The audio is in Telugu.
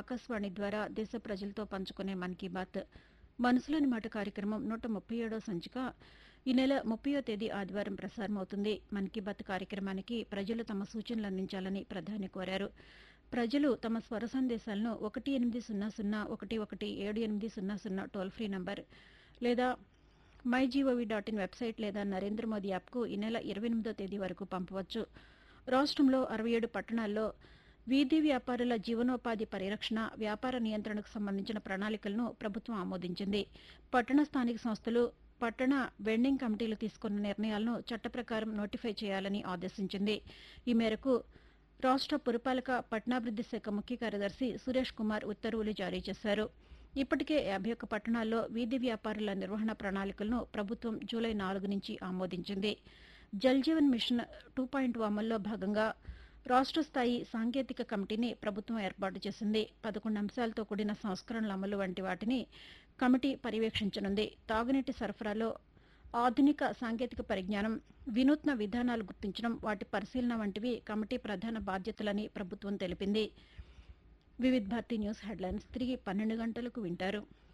ఆకాశవాణి ద్వారా దేశ ప్రజలతో పంచుకునే మన్ కీ బాత్ మనసులోని మాట కార్యక్రమం నూట ముప్పై ఏడో సంచిక ఈ నెల ముప్పయో తేదీ ఆదివారం ప్రసారమవుతుంది మన్ కీ బాత్ కార్యక్రమానికి ప్రజలు తమ సూచనలు అందించాలని ప్రధాని కోరారు ప్రజలు తమ స్వర సందేశాలను ఒకటి ఎనిమిది సున్నా సున్నా ఒకటి ఒకటి ఏడు ఎనిమిది సున్నా సున్నా టోల్ ఫ్రీ నంబర్ లేదా my gov dot in website లేదా నరేంద్ర మోదీ యాప్కు ఈ నెల ఇరవై ఎనిమిదో తేదీ వరకు పంపవచ్చు రాష్ట్రంలో అరవై ఏడు పట్టణాల్లో వీధి వ్యాపారుల జీవనోపాధి పరిరక్షణ వ్యాపార నియంత్రణకు సంబంధించిన ప్రణాళికలను ప్రభుత్వం ఆమోదించింది పట్టణ స్థానిక సంస్థలు పట్టణ వెండింగ్ కమిటీలు తీసుకున్న నిర్ణయాలను చట్ట ప్రకారం నోటిఫై చేయాలని ఆదేశించింది ఈ మేరకు రాష్ట్ర పురపాలక పట్టణాభివృద్ది శాఖ ముఖ్య కార్యదర్శి సురేష్ కుమార్ ఉత్తర్వులు జారీ చేశారు ఇప్పటికే యాభై ఒక్క పట్టణాల్లో వీధి వ్యాపారుల నిర్వహణ ప్రణాళికలను ప్రభుత్వం జూలై నాలుగు నుంచి ఆమోదించింది Jal Jeevan mission two point అమల్లో భాగంగా రాష్ట్ర స్థాయి సాంకేతిక కమిటీని ప్రభుత్వం ఏర్పాటు చేసింది పదకొండు అంశాలతో కూడిన సంస్కరణల అమలు వంటి వాటిని కమిటీ పర్యవేక్షించనుంది తాగునీటి సరఫరాలో ఆధునిక సాంకేతిక పరిజ్ఞానం వినూత్న విధానాలు గుర్తించడం వాటి పరిశీలన వంటివి కమిటీ ప్రధాన బాధ్యతలని ప్రభుత్వం తెలిపింది వివిధ్ భారతి న్యూస్ హెడ్లైన్స్ తిరిగి పన్నెండు గంటలకు వింటారు